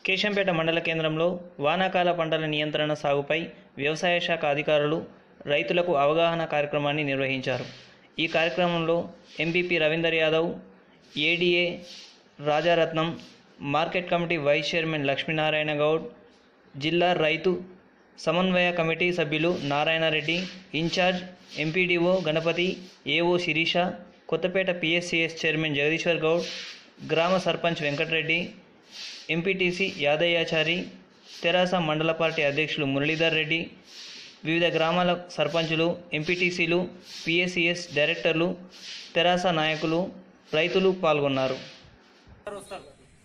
కేశంపేట మండల కేంద్రంలో వానాకాల పంటల నియంత్రణ సాగుపై వ్యవసాయ శాఖ అధికారులు రైతులకు అవగాహన కార్యక్రమాన్ని నిర్వహించారు ఈ కార్యక్రమంలో MPP Ravinder Yadav ADA Rajaratnam market committee vice chairman Lakshminarayana Goud జిల్లా రైతు సమన్వయ కమిటీ సభ్యులు Narayanareddy incharge MPDO Ganapathi AO Sirisha Kothapeta PSCS chairman Jagadishwar Goud గ్రామ సర్పంచ్ వెంకటరెడ్డి ఎంపీటీసీ యాదయ్యాచారి తెరాస మండల పార్టీ అధ్యక్షులు మురళీధర్ రెడ్డి వివిధ గ్రామాల సర్పంచులు ఎంపీటీసీలు పిఎస్సిఎస్ డైరెక్టర్లు తెరాస నాయకులు రైతులు పాల్గొన్నారు అందరూ వస్తారు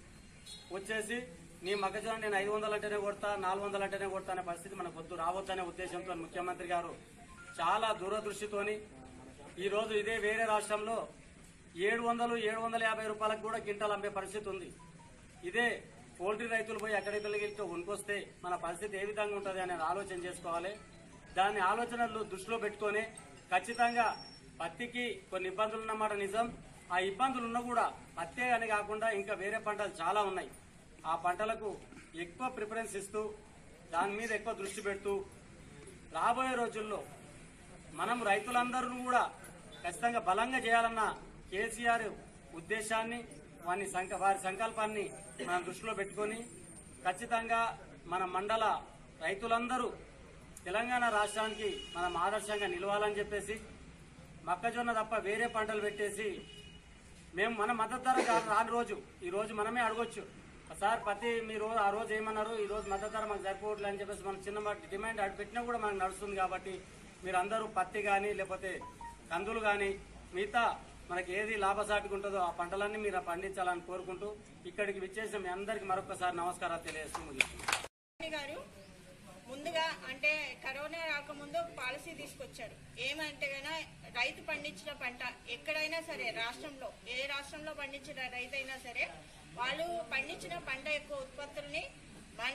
వచ్చేసి నీ మొక్కజొన్న నేను ఐదు వందలు అంటేనే కొడతా నాలుగు వందలు అంటేనే కొడతా అనే పరిస్థితి మనకు వద్దు రావద్దనే ఉద్దేశంతో ముఖ్యమంత్రి గారు చాలా దూరదృష్టితోని ఈ రోజు ఇదే వేరే రాష్ట్రంలో ఏడు వందలు ఏడు వందల యాభై రూపాయలకు కూడా గింటలు అమ్మే పరిస్థితి ఉంది ఇదే పోల్ట్రీ రైతులు పోయి ఎక్కడెక్కడికి వణుకొస్తే మన పరిస్థితి ఏ విధంగా ఉంటుంది అనేది ఆలోచన చేసుకోవాలి దాని ఆలోచనలు దృష్టిలో పెట్టుకొని ఖచ్చితంగా పత్తికి కొన్ని ఇబ్బందులు ఉన్నమాట నిజం ఆ ఇబ్బందులు ఉన్నా కూడా పత్తే అని కాకుండా ఇంకా వేరే పంటలు చాలా ఉన్నాయి ఆ పంటలకు ఎక్కువ ప్రిఫరెన్స్ ఇస్తూ దాని మీద ఎక్కువ దృష్టి పెడుతూ రాబోయే రోజుల్లో మనం రైతులందరూ కూడా ఖచ్చితంగా బలంగా చేయాలన్న కేసీఆర్ ఉద్దేశాన్ని వారి సంక వారి సంకల్పాన్ని మనం దృష్టిలో పెట్టుకొని ఖచ్చితంగా మన మండల రైతులందరూ తెలంగాణ రాష్ట్రానికి మనం ఆదర్శంగా నిలవాలని చెప్పేసి మొక్కజొన్న తప్ప వేరే పంటలు పెట్టేసి మేము మన మద్దతు ధర రా- రాని రోజు ఈ రోజు మనమే అడగొచ్చు సార్ పత్తి మీరు ఆ రోజు ఏమన్నారు ఈ రోజు మద్దతు ధర మాకు సరిపోవట్లే అని చెప్పేసి మనం చిన్న వాటి డిమాండ్ అటు పెట్టినా కూడా మనకు నడుస్తుంది కాబట్టి మీరు అందరూ పత్తి కానీ లేకపోతే కందులు కానీ మిగతా మనకి ఏది లాభసాటిగా ఉంటుందో ఆ పంటలన్నీ మీరు పండించాలని కోరుకుంటూ ఇక్కడికి విచ్చేసిన మీ అందరికీ మరొకసారి నమస్కారాలు తెలియజేస్తూ ముగిస్తున్నాను. మోదీ గారు ముందుగా అంటే కరోనా రాకముందు ఒక పాలసీ తీసుకొచ్చారు ఏమంటే గన రైతు పండించిన పంట ఎక్కడైనా సరే రాష్ట్రంలో ఏ రాష్ట్రంలో పండించిన రైతు అయినా సరే వాళ్ళు పండించిన పంట యొక్క ఉత్పత్తుల్ని మన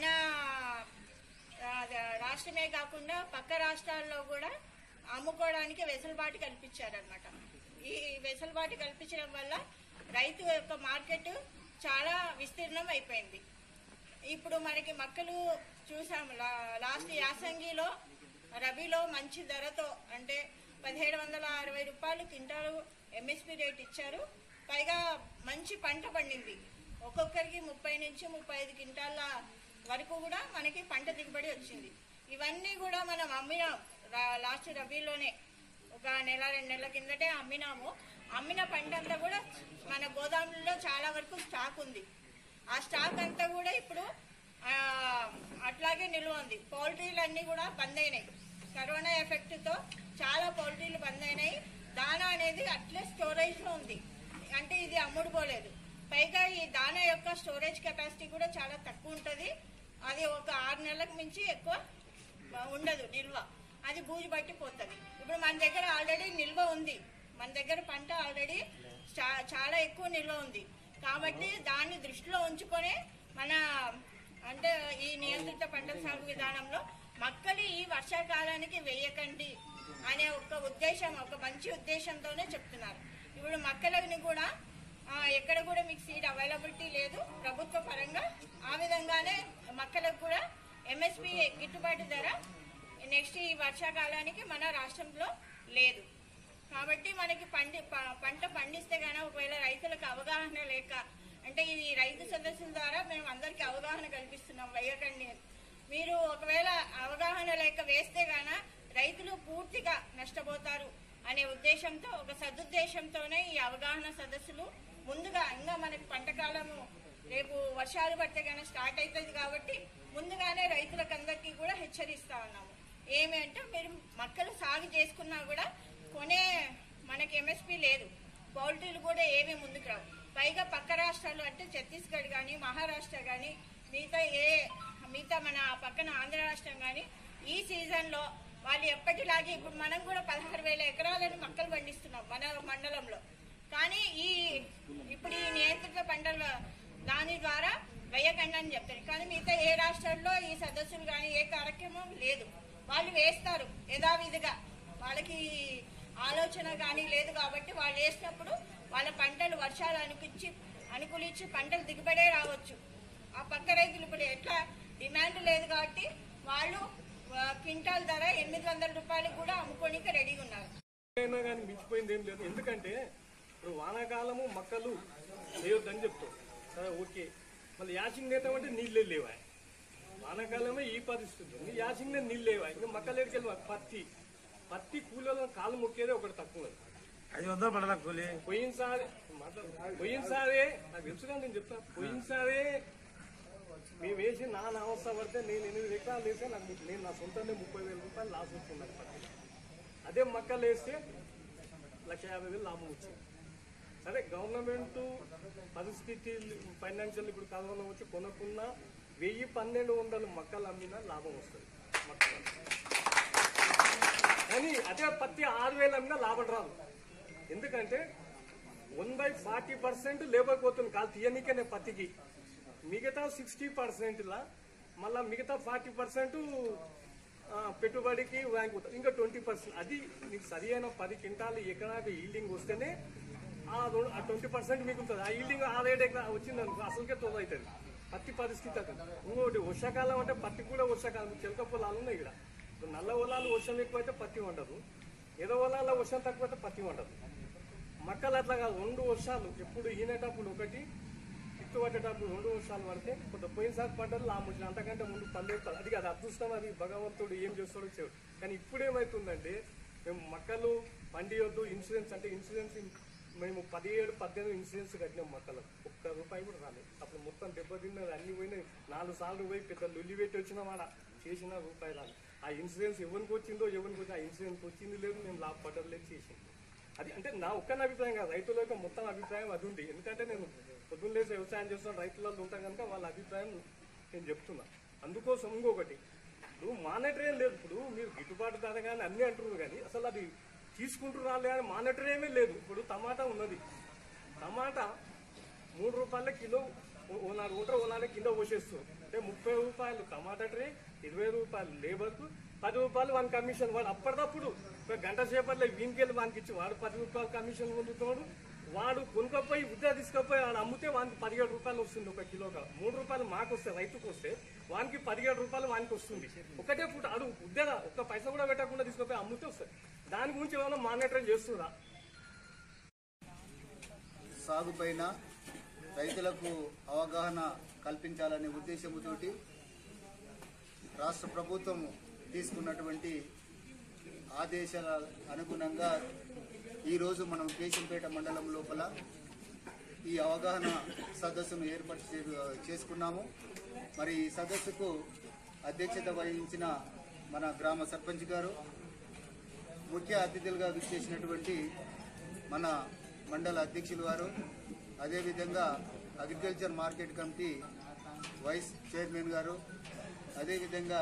ఆ, రాష్ట్రమే కాకుండా పక్క రాష్ట్రాల్లో కూడా అమ్ముకోవడానికి వెసులుబాటు కల్పించారనమాట ఈ వెసులుబాటు కల్పించడం వల్ల రైతు యొక్క మార్కెట్ చాలా విస్తీర్ణం అయిపోయింది ఇప్పుడు మనకి మక్కలు చూసాం లా- లాస్ట్ యాసంగిలో రబీలో మంచి ధరతో అంటే పదిహేడు వందల అరవై రూపాయలు క్వింటాలు ఎంఎస్పి రేట్ ఇచ్చారు పైగా మంచి పంట పండింది ఒక్కొక్కరికి ముప్పై నుంచి ముప్పై ఐదు క్వింటాల వరకు కూడా మనకి పంట దిగుబడి వచ్చింది ఇవన్నీ కూడా మనం అమ్మినాం రా- లాస్ట్ రబీలోనే ఒక నెల రెండు నెలల కిందటే అమ్మినాము అమ్మిన పంట అంతా కూడా మన గోదాములలో చాలా వరకు స్టాక్ ఉంది ఆ స్టాక్ అంతా కూడా ఇప్పుడు ఆ, అట్లాగే నిల్వ ఉంది పౌల్ట్రీలు అన్ని కూడా బంద్ అయినాయి కరోనా ఎఫెక్ట్ తో చాలా పౌల్ట్రీలు బంద్ అయినాయి దానా అనేది అట్లే స్టోరేజ్ లో ఉంది అంటే ఇది అమ్ముడు పోలేదు పైగా ఈ దానా యొక్క స్టోరేజ్ కెపాసిటీ కూడా చాలా తక్కువ ఉంటది అది ఒక ఆరు నెలలకు మించి ఎక్కువ ఉండదు నిల్వ అది బూజు బట్టి పోతుంది ఇప్పుడు మన దగ్గర ఆల్రెడీ నిల్వ ఉంది మన దగ్గర పంట ఆల్రెడీ చా- చాలా ఎక్కువ నిల్వ ఉంది కాబట్టి దాన్ని దృష్టిలో ఉంచుకొని మన అంటే ఈ నియంత్రిత పంటల సాగు విధానంలో మక్కలు ఈ వర్షాకాలానికి వేయకండి అనే ఒక ఉద్దేశం ఒక మంచి ఉద్దేశంతోనే చెప్తున్నారు ఇప్పుడు మక్కలని కూడా ఆ, ఎక్కడ కూడా మీకు సీడ్ అవైలబిలిటీ లేదు ప్రభుత్వ పరంగా ఆ విధంగానే మక్కలకు కూడా ఎంఎస్పి గిట్టుబాటు ధర నెక్స్ట్ ఈ వర్షాకాలానికి మన రాష్ట్రంలో లేదు కాబట్టి మనకి పండి ప- పంట పండిస్తే గానీ ఒకవేళ రైతులకు అవగాహన లేక అంటే ఈ రైతు సదస్సుల ద్వారా మేము అందరికి అవగాహన కల్పిస్తున్నాం వేయకండి అని. మీరు ఒకవేళ అవగాహన లేక వేస్తే గాన రైతులు పూర్తిగా నష్టపోతారు అనే ఉద్దేశంతో ఒక సదుద్దేశంతోనే ఈ అవగాహన సదస్సులు ముందుగా ఇంకా మనకి పంట కాలము రేపు వర్షాలు పడితే గానీ స్టార్ట్ అవుతుంది కాబట్టి ముందుగానే రైతులకు అందరికీ కూడా హెచ్చరిస్తా ఉన్నాము ఏమి అంటే మీరు మక్కలు సాగు చేసుకున్నా కూడా కొనే మనకి ఎంఎస్పి లేదు పౌల్ట్రీలు కూడా ఏమీ ముందుకు రావు పైగా పక్క రాష్ట్రాలు అంటే ఛత్తీస్గఢ్ కానీ మహారాష్ట్ర కానీ మిగతా ఏ మిగతా మన పక్కన ఆంధ్ర రాష్ట్రం కానీ ఈ సీజన్లో వాళ్ళు ఎప్పటిలాగే ఇప్పుడు మనం కూడా పదహారు వేల ఎకరాలను మొక్కలు పండిస్తున్నాం మన మండలంలో కానీ ఈ ఇప్పుడు ఈ నియంత్రిత పంటల దాని ద్వారా వేయకండి అని చెప్తారు కానీ మిగతా ఏ రాష్ట్రాల్లో ఈ సదస్సులు కానీ ఏ కార్యక్రమం లేదు వాళ్ళు వేస్తారు యథావిధిగా వాళ్ళకి ఆలోచన కానీ లేదు కాబట్టి వాళ్ళు వేసినప్పుడు వాళ్ళ పంటలు వర్షాలు అనుకించి అనుకూలించి పంటలు దిగుబడే రావచ్చు ఆ పక్క రైతులు ఇప్పుడు ఎట్లా డిమాండ్ లేదు కాబట్టి వాళ్ళు ఆ, క్వింటాల్ ధర ఎనిమిది వందల రూపాయలకు కూడా అమ్ముకోనికి రెడీగా ఉన్నారు అయినా కానీ మించిపోయింది ఏం లేదు ఎందుకంటే ఇప్పుడు వానాకాలము మొక్కలు వేయొద్దని చెప్తాం సరే ఓకే మళ్ళీ యాసింగ్ నేతామంటే నీళ్ళే లేవా వానాకాలమే ఈ పరిస్థితి ఉంది యాసింగ్ నీళ్ళు లేవా ఇంకా మొక్కలు ఎక్కడికి పత్తి పత్తి కూలీలో కాలు మొక్కేదే ఒకటి తక్కువ ఉంది. ఐదు వందలు పడదా కూలి పోయినసారి మాట్లాడు. పోయినసారే నాకు తెలుసుగా నేను చెప్తా పోయినసారే మేము వేసి నా నా అవస్థ పడితే నేను ఎనిమిది ఎకరాలు వేస్తే నాకు ము- నేను నా సొంతంగా ముప్పై వేల రూపాయలు లాస్ వచ్చింది నాకు పత్తి. అదే మొక్కలు వేస్తే లక్ష యాభై వేలు లాభం వచ్చింది సరే గవర్నమెంట్ పరిస్థితి ఫైనాన్షియల్ ఇప్పుడు కరోనా వచ్చి కొనకున్నా వెయ్యి పన్నెండు వందలు మొక్కలు అమ్మినా లాభం వస్తుంది మొక్కలు కానీ అదే పత్తి ఆరు వేలు అమ్మినా లాభం రాదు ఎందుకంటే one by forty percent labour పోతుంది కాలు తీయనికనే పత్తికి మిగతా సిక్స్టీ పర్సెంట్లా మళ్ళా మిగతా ఫార్టీ పర్సెంట్ పెట్టుబడికి బ్యాంక్ అవుతుంది ఇంకా ట్వంటీ పర్సెంట్ అది మీకు సరి అయిన పది క్వింటాలు ఎకరాకి ఈల్డింగ్ వస్తేనే ఆ రెండు- ఆ ట్వంటీ పర్సెంట్ మిగులుతుంది ఆ ఈల్డింగ్ ఆ రేట్ ఎక్కడ వచ్చింది అనుకో అసలుకే తొలి అవుతుంది పత్తి పరిస్థితి అది ఇంకోటి వర్షాకాలం అంటే పత్తి కూడా వర్షాకాలం చిలక పొలాలు ఉన్నాయి ఇక్కడ ఇప్పుడు నల్ల పొలాలు వర్షం ఎక్కువ అయితే పత్తి ఉండదు ఎద పొలాల్లో వర్షం తక్కువ అయితే పత్తి ఉండదు మక్కలు అట్లా కాదు రెండు వర్షాలు ఎప్పుడు ఈనేటప్పుడు ఒకటి ఇట్టు పట్టేటప్పుడు రెండు వర్షాలు పడితే కొంత పోయినసారి పడ్డది లాభం వచ్చింది అంతకంటే ముందు పల్లెత్తారు అది కాదు అదృష్టం అది భగవంతుడు ఏం చేస్తాడో చేయడు కానీ ఇప్పుడు ఏమవుతుందంటే మేము మక్కలు పండియొద్దు ఇన్సూరెన్స్ అంటే ఇన్సూరెన్స్ మేము పదిహేడు పద్దెనిమిది ఇన్సూరెన్స్ కట్టినాం మక్కలకు ఒక్క రూపాయి కూడా రాలేదు అప్పుడు మొత్తం దెబ్బతిన్నది అన్ని పోయినాయి నాలుగు సార్లు పోయి పెద్ద లొల్లి పెట్టి వచ్చిన వాడ చేసిన రూపాయి రాదు ఆ ఇన్సూరెన్స్ ఎవరికి వచ్చిందో ఎవరికి వచ్చిందో ఆ ఇన్సూరెన్స్ వచ్చింది లేదు మేము లాభపడ్డది లేదు చేసింది అది అంటే నా ఒక్కని అభిప్రాయం కాదు రైతుల యొక్క మొత్తం అభిప్రాయం అది ఉంది ఎందుకంటే నేను పొద్దున్న లేసి వ్యవసాయం చేస్తున్న రైతులలో ఉంటా కనుక వాళ్ళ అభిప్రాయం నేను చెప్తున్నా అందుకోసం ఇంకొకటి ఇప్పుడు మానిటరీ లేదు ఇప్పుడు మీరు గిట్టుబాటు ధర కానీ అన్ని అంటున్నారు కానీ అసలు అది తీసుకుంటూ రాలే అని మానిటరీ ఏమీ లేదు ఇప్పుడు టమాటా ఉన్నది టమాటా మూడు రూపాయల కిలో ఓ- ఓ నాలుగు ఉంటారు ఓ నాలుగు కిలో పోసేస్తుంది అంటే ముప్పై రూపాయలు టమాటా ట్రే ఇరవై రూపాయలు లేబర్కు పది రూపాయలు వాని కమిషన్ వాడు అప్పటికప్పుడు ఒక గంట సేపట్లో వీనికి వెళ్ళి వానికి ఇచ్చి వాడు పది రూపాయలు కమిషన్ పొందుతాడు వాడు కొనుక్కపోయి ఉద్యోగ తీసుకపోయి వాడు అమ్మితే వానికి పదిహేడు రూపాయలు వస్తుంది ఒక కిలోగా మూడు రూపాయలు మాకు వస్తే రైతుకు వస్తే వానికి పదిహేడు రూపాయలు వానికి వస్తుంది ఒకటే పూట అడు ఉద్యోగ ఒక్క పైసా కూడా పెట్టకుండా తీసుకపోయి అమ్మితే వస్తుంది దాని గురించి ఏమైనా మానిటరింగ్ చేస్తుందా సాగుపైన రైతులకు అవగాహన కల్పించాలనే ఉద్దేశంతోటి రాష్ట్ర ప్రభుత్వం తీసుకున్నటువంటి ఆదేశాల అనుగుణంగా ఈరోజు మనం కేశంపేట మండలం లోపల ఈ అవగాహన సదస్సును ఏర్పాటు చే- చేసుకున్నాము మరి ఈ సదస్సుకు అధ్యక్షత వహించిన మన గ్రామ సర్పంచ్ గారు ముఖ్య అతిథులుగా విచ్చేసినటువంటి మన మండల అధ్యక్షులు వారు అదేవిధంగా agriculture market committee vice chairman గారు అదేవిధంగా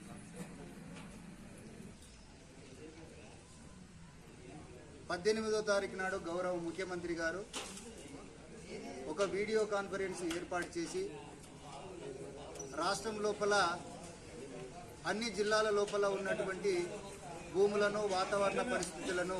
పద్దెనిమిదో తారీఖు నాడు గౌరవ ముఖ్యమంత్రి గారు ఒక వీడియో కాన్ఫరెన్స్ ఏర్పాటు చేసి రాష్ట్రం లోపల అన్ని జిల్లాల లోపల ఉన్నటువంటి భూములను వాతావరణ పరిస్థితులను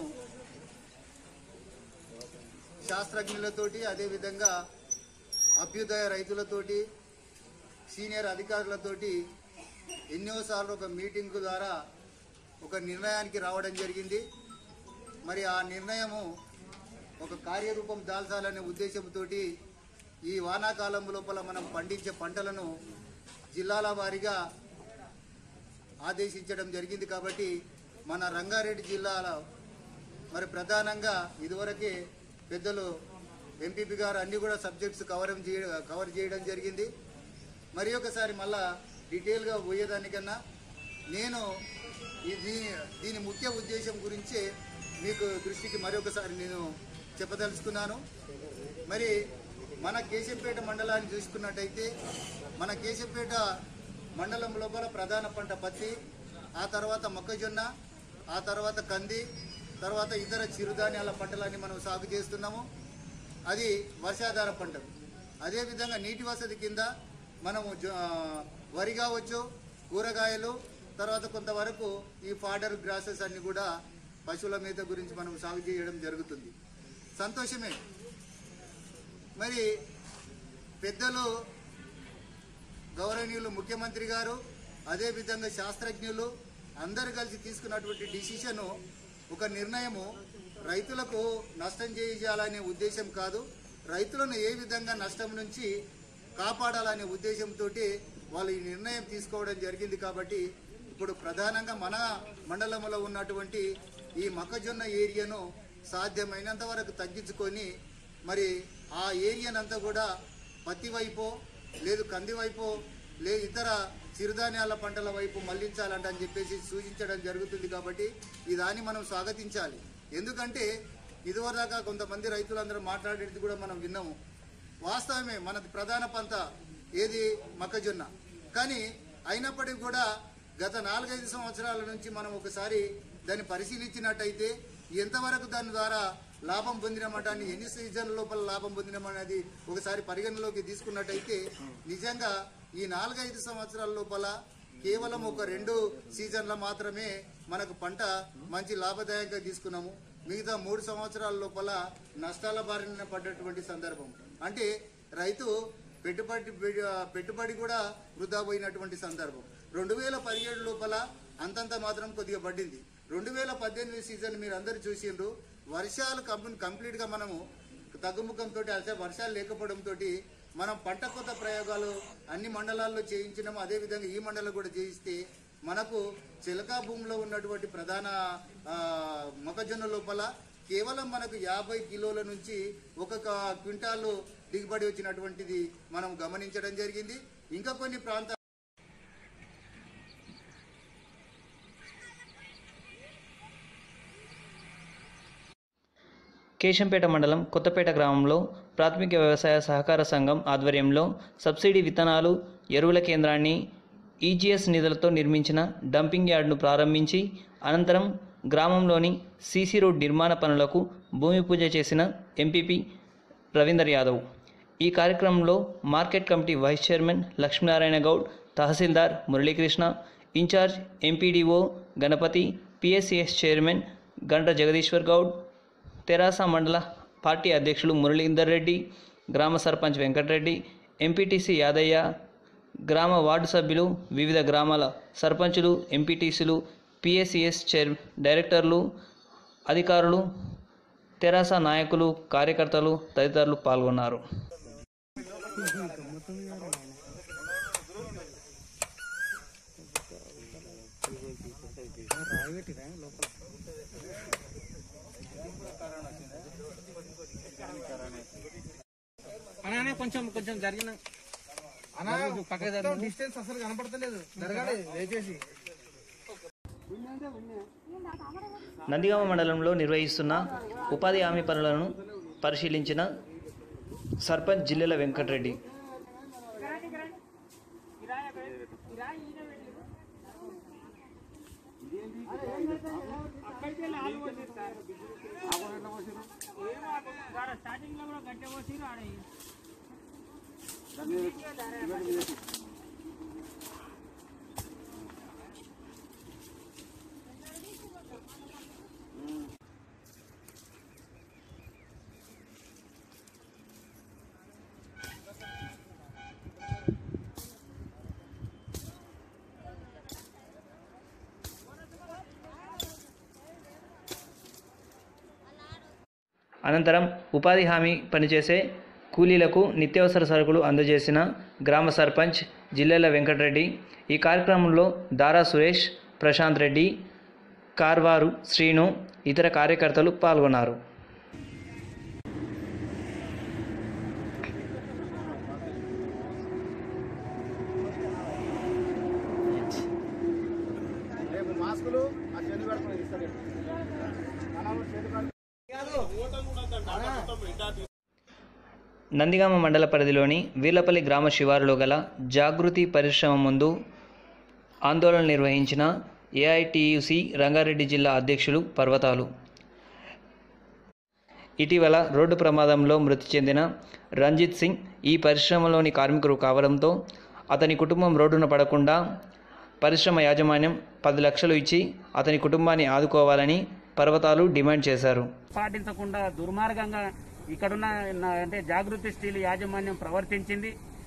శాస్త్రజ్ఞులతోటి అదేవిధంగా అభ్యుదయ రైతులతోటి సీనియర్ అధికారులతోటి ఎన్నోసార్లు ఒక మీటింగ్ ద్వారా ఒక నిర్ణయానికి రావడం జరిగింది మరి ఆ నిర్ణయము ఒక కార్యరూపం దాల్చాలనే ఉద్దేశంతో ఈ వానాకాలం లోపల మనం పండించే పంటలను జిల్లాల వారీగా ఆదేశించడం జరిగింది కాబట్టి మన రంగారెడ్డి జిల్లాలో మరి ప్రధానంగా ఇదివరకే పెద్దలు ఎంపీపీ గారు అన్ని కూడా సబ్జెక్ట్స్ కవర్ చేయ కవర్ చేయడం జరిగింది మరి ఒకసారి మళ్ళా డీటెయిల్గా పోయేదానికన్నా నేను ఈ దీ- దీని ముఖ్య ఉద్దేశం గురించి మీకు దృష్టికి మరొకసారి నేను చెప్పదలుచుకున్నాను మరి మన కేశంపేట మండలాన్ని చూసుకున్నట్టయితే మన కేశంపేట మండలం లోపల ప్రధాన పంట పత్తి ఆ తర్వాత మొక్కజొన్న ఆ తర్వాత కంది తర్వాత ఇతర చిరుధాన్యాల పంటలన్నీ మనం సాగు చేస్తున్నాము అది వర్షాధార పంటలు అదేవిధంగా నీటి వసతి కింద మనము జొ- ఆ, వరి కావచ్చు కూరగాయలు తర్వాత కొంతవరకు ఈ ఫాడర్ గ్రాసెస్ అన్ని కూడా పశువుల మేత గురించి మనం సాగు చేయడం జరుగుతుంది సంతోషమే మరి పెద్దలు గౌరవనీయులు ముఖ్యమంత్రి గారు అదేవిధంగా శాస్త్రజ్ఞులు అందరు కలిసి తీసుకున్నటువంటి డిసిషన్ ఒక నిర్ణయము రైతులకు నష్టం చేయాలనే ఉద్దేశం కాదు రైతులను ఏ విధంగా నష్టం నుంచి కాపాడాలనే ఉద్దేశంతో వాళ్ళు ఈ నిర్ణయం తీసుకోవడం జరిగింది కాబట్టి ఇప్పుడు ప్రధానంగా మన మండలంలో ఉన్నటువంటి ఈ మొక్కజొన్న ఏరియాను సాధ్యమైనంత వరకు తగ్గించుకొని మరి ఆ ఏరియానంతా కూడా పత్తి వైపు లేదు కంది వైపు లేదు ఇతర చిరుధాన్యాల పంటల వైపు మళ్లించాలంట అని చెప్పేసి సూచించడం జరుగుతుంది కాబట్టి ఈ దాన్ని మనం స్వాగతించాలి ఎందుకంటే ఇదివరదాకా కొంతమంది రైతులందరూ మాట్లాడేది కూడా మనం విన్నాము వాస్తవమే మన ప్రధాన పంట ఏది మొక్కజొన్న కానీ అయినప్పటికీ కూడా గత నాలుగైదు సంవత్సరాల నుంచి మనం ఒకసారి దాన్ని పరిశీలించినట్టయితే ఎంతవరకు దాని ద్వారా లాభం పొందినమటాన్ని ఎన్ని సీజన్ల లోపల లాభం పొందినమనేది ఒకసారి పరిగణలోకి తీసుకున్నట్టయితే నిజంగా ఈ నాలుగైదు సంవత్సరాల లోపల కేవలం ఒక రెండు సీజన్ల మాత్రమే మనకు పంట మంచి లాభదాయకంగా తీసుకున్నాము మిగతా మూడు సంవత్సరాల లోపల నష్టాల బారిన పడ్డటువంటి సందర్భం అంటే రైతు పెట్టుబడి పెట్టుబడి కూడా వృధా పోయినటువంటి సందర్భం రెండు వేల పదిహేడు లోపల అంతంత మాత్రం కొద్దిగా పడ్డింది రెండు వేల పద్దెనిమిది సీజన్ మీరు అందరు చూసిండ్రు వర్షాలు కంపెనీ కంప్లీట్ గా మనము తగ్గుముఖంతో అంటే వర్షాలు లేకపోవడంతో మనం పంట కొత్త ప్రయోగాలు అన్ని మండలాల్లో చేయించినాము అదేవిధంగా ఈ మండలం కూడా చేయిస్తే మనకు చిలకా భూమిలో ఉన్నటువంటి ప్రధాన ఆ, మొక్కజొన్న లోపల కేవలం మనకు యాభై కిలోల నుంచి ఒక క- క్వింటాలు దిగుబడి వచ్చినటువంటిది మనం గమనించడం జరిగింది ఇంకా కొన్ని ప్రాంతాలు కేశంపేట మండలం కొత్తపేట గ్రామంలో ప్రాథమిక వ్యవసాయ సహకార సంఘం ఆధ్వర్యంలో సబ్సిడీ విత్తనాలు ఎరువుల కేంద్రాన్ని ఈజీఎస్ నిధులతో నిర్మించిన డంపింగ్ యార్డును ప్రారంభించి అనంతరం గ్రామంలోని సీసీ రోడ్ నిర్మాణ పనులకు భూమి పూజ చేసిన ఎంపీపీ రవీందర్ యాదవ్ ఈ కార్యక్రమంలో market committee vice chairman Lakshminarayana Goud tahsildar Muralikrishna incharge MPDO Ganapathi PSCS chairman Ganta Jagadishwar Goud తెరాస మండల పార్టీ అధ్యక్షులు మురళీందర్ రెడ్డి గ్రామ సర్పంచ్ వెంకటరెడ్డి ఎంపీటీసీ యాదయ్య గ్రామ వార్డు సభ్యులు వివిధ గ్రామాల సర్పంచులు ఎంపీటీసీలు పిఎస్సిఎస్ చైర్ డైరెక్టర్లు అధికారులు తెరాస నాయకులు కార్యకర్తలు తదితరులు పాల్గొన్నారు అలానే కొంచెం కొంచెం జరిగిన పక్కకి డిస్టెన్స్ అసలు కనపడతలేదు జరగాలి దయచేసి నందిగామ మండలంలో నిర్వహిస్తున్న ఉపాధి హామీ పనులను పరిశీలించిన సర్పంచ్ జిల్లెల వెంకటరెడ్డి అనంతరం ఉపాధి హామీ పనిచేసే కూలీలకు నిత్యావసర సరుకులు అందజేసిన గ్రామ సర్పంచ్ జిల్లెల వెంకటరెడ్డి ఈ కార్యక్రమంలో దారా సురేష్ ప్రశాంత్ రెడ్డి కార్వారు శ్రీను ఇతర కార్యకర్తలు పాల్గొన్నారు నందిగామ మండల పరిధిలోని వీర్లపల్లి గ్రామ శివారులో గల జాగృతి పరిశ్రమ ముందు ఆందోళన నిర్వహించిన ఏఐటియుసి రంగారెడ్డి జిల్లా అధ్యక్షులు పర్వతాలు ఇటీవల రోడ్డు ప్రమాదంలో మృతి చెందిన రంజిత్ సింగ్ ఈ పరిశ్రమలోని కార్మికుడు కావడంతో అతని కుటుంబం రోడ్డున పడకుండా పరిశ్రమ యాజమాన్యం పది లక్షలు ఇచ్చి అతని కుటుంబాన్ని ఆదుకోవాలని పర్వతాలు డిమాండ్ చేశారు పాటించకుండా దుర్మార్గంగా ఇక్కడున్న నా- అంటే జాగృతి స్టీల్ యాజమాన్యం ప్రవర్తించింది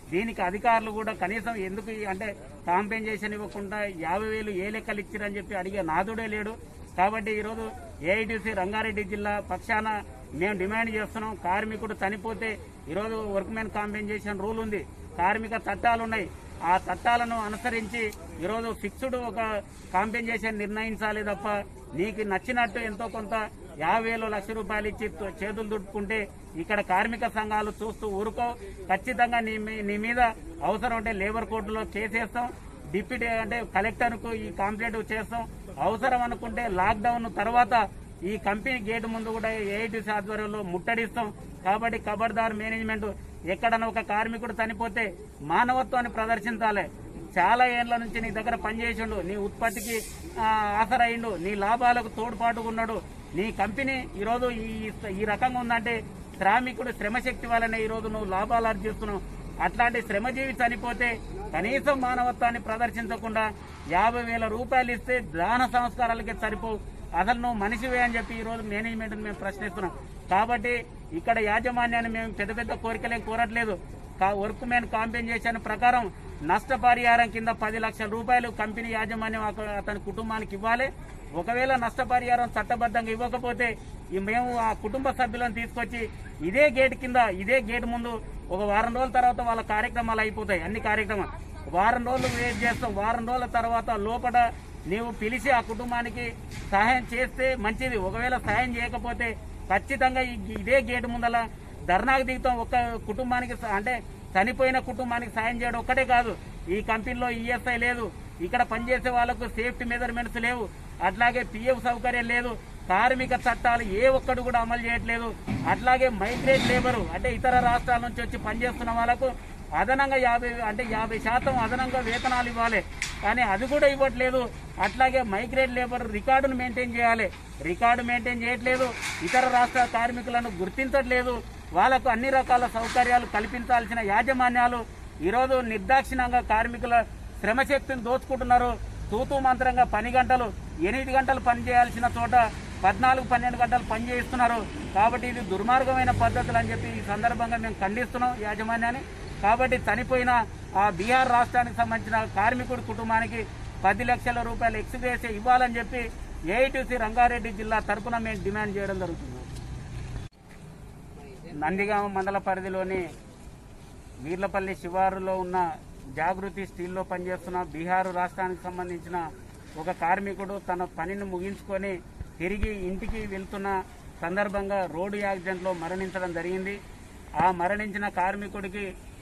దీనికి అధికారులు కూడా కనీసం ఎందుకు ఈ- అంటే కాంపెన్సేషన్ ఇవ్వకుండా యాభై వేలు ఏ లెక్కలు ఇచ్చిరని చెప్పి అడిగే నాదుడే లేడు కాబట్టి ఈరోజు ఏఐటీసీ రంగారెడ్డి జిల్లా పక్షాన మేము డిమాండ్ చేస్తున్నాం కార్మికుడు చనిపోతే ఈరోజు వర్క్మెన్ కాంపెన్సేషన్ రూల్ ఉంది కార్మిక చట్టాలు ఉన్నాయి ఆ చట్టాలను అనుసరించి ఈరోజు ఫిక్స్డ్ ఒక కాంపెన్సేషన్ నిర్ణయించాలి తప్ప నీకు నచ్చినట్టు ఎంతో కొంత యాభై వేలు లక్ష రూపాయలు ఇచ్చి తో- చేతులు దుట్టుకుంటే ఇక్కడ కార్మిక సంఘాలు చూస్తూ ఊరుకో ఖచ్చితంగా నీ మీ- నీ మీద అవసరం ఉంటే లేబర్ కోర్టులో కేసేస్తాం డిప్యూటీ అంటే కలెక్టర్ కు ఈ కంప్లైంట్ చేస్తాం అవసరం అనుకుంటే లాక్డౌన్ తర్వాత ఈ కంపెనీ గేట్ ముందు కూడా ఏఐటీసీ ఆధ్వర్యంలో ముట్టడిస్తాం కాబట్టి ఖబర్దార్ మేనేజ్మెంట్ ఎక్కడన్నా ఒక కార్మికుడు చనిపోతే మానవత్వాన్ని ప్రదర్శించాలి చాలా ఏళ్ల నుంచి నీ దగ్గర పనిచేసిండు నీ ఉత్పత్తికి ఆ, ఆసరయిండు నీ లాభాలకు తోడ్పాటుగా ఉన్నాడు నీ కంపెనీ ఈరోజు ఈ ఈ రకంగా ఉందంటే శ్రామికుడు శ్రమశక్తి వల్లనే ఈరోజు నువ్వు లాభాలు ఆర్జిస్తున్నావు అట్లాంటి శ్రమజీవి చనిపోతే కనీసం మానవత్వాన్ని ప్రదర్శించకుండా యాభై వేల రూపాయలు ఇస్తే దాన సంస్కారాలకి సరిపోవు అసలు నువ్వు మనిషివే అని చెప్పి ఈ రోజు మేనేజ్మెంట్ మేము ప్రశ్నిస్తున్నాం కాబట్టి ఇక్కడ యాజమాన్యాన్ని మేము పెద్ద పెద్ద కోరికలేం కోరట్లేదు వర్క్ మ్యాన్ కాంపెన్సేషన్ ప్రకారం నష్టపరిహారం కింద పది లక్షల రూపాయలు కంపెనీ యాజమాన్యం అత- అతని కుటుంబానికి ఇవ్వాలి ఒకవేళ నష్టపరిహారం చట్టబద్ధంగా ఇవ్వకపోతే ఈ మేము ఆ కుటుంబ సభ్యులను తీసుకొచ్చి ఇదే గేట్ కింద ఇదే గేట్ ముందు ఒక వారం రోజుల తర్వాత వాళ్ళ కార్యక్రమాలు అయిపోతాయి అన్ని కార్యక్రమాలు వారం రోజులు వెయిట్ చేస్తాం వారం రోజుల తర్వాత లోపల నీవు పిలిచి ఆ కుటుంబానికి సహాయం చేస్తే మంచిది ఒకవేళ సహాయం చేయకపోతే ఖచ్చితంగా ఈ- ఇదే గేటు ముందల ధర్నాకు దిగుతాం ఒక కుటుంబానికి స- అంటే చనిపోయిన కుటుంబానికి సాయం చేయడం ఒక్కటే కాదు ఈ కంపెనీలో ఈఎస్ఐ లేదు ఇక్కడ పనిచేసే వాళ్ళకు సేఫ్టీ మెజర్మెంట్స్ లేవు అట్లాగే పిఎఫ్ సౌకర్యం లేదు కార్మిక చట్టాలు ఏ ఒక్కడు కూడా అమలు చేయట్లేదు అట్లాగే మైగ్రేట్ లేబరు అంటే ఇతర రాష్ట్రాల నుంచి వచ్చి పనిచేస్తున్న వాళ్ళకు అదనంగా యాభై అంటే యాభై శాతం అదనంగా వేతనాలు ఇవ్వాలి కానీ అది కూడా ఇవ్వట్లేదు అట్లాగే మైగ్రేట్ లేబర్ రికార్డును మెయింటైన్ చేయాలి రికార్డు మెయింటైన్ చేయట్లేదు ఇతర రాష్ట్ర కార్మికులను గుర్తించట్లేదు వాళ్ళకు అన్ని రకాల సౌకర్యాలు కల్పించాల్సిన యాజమాన్యాలు ఈరోజు నిర్దాక్షిణంగా కార్మికుల శ్రమశక్తిని దోచుకుంటున్నారు తూతూ మంత్రంగా పని గంటలు ఎనిమిది గంటలు పని చేయాల్సిన చోట పద్నాలుగు పన్నెండు గంటలు పని చేయిస్తున్నారు కాబట్టి ఇది దుర్మార్గమైన పద్ధతులు అని చెప్పి ఈ సందర్భంగా మేము ఖండిస్తున్నాం యాజమాన్యాన్ని కాబట్టి చనిపోయిన ఆ బీహార్ రాష్ట్రానికి సంబంధించిన కార్మికుడి కుటుంబానికి పది లక్షల రూపాయలు ఎక్స్గ్రేస్ ఇవ్వాలని చెప్పి ఏఐటీసీ రంగారెడ్డి జిల్లా తరపున మేము డిమాండ్ చేయడం జరుగుతుంది నందిగామ మండల పరిధిలోని వీర్లపల్లి శివారులో ఉన్న జాగృతి స్టీల్లో పనిచేస్తున్న బీహార్ రాష్ట్రానికి సంబంధించిన ఒక కార్మికుడు తన పనిని ముగించుకొని తిరిగి ఇంటికి వెళ్తున్న సందర్భంగా రోడ్డు యాక్సిడెంట్లో మరణించడం జరిగింది ఆ మరణించిన కార్మికుడికి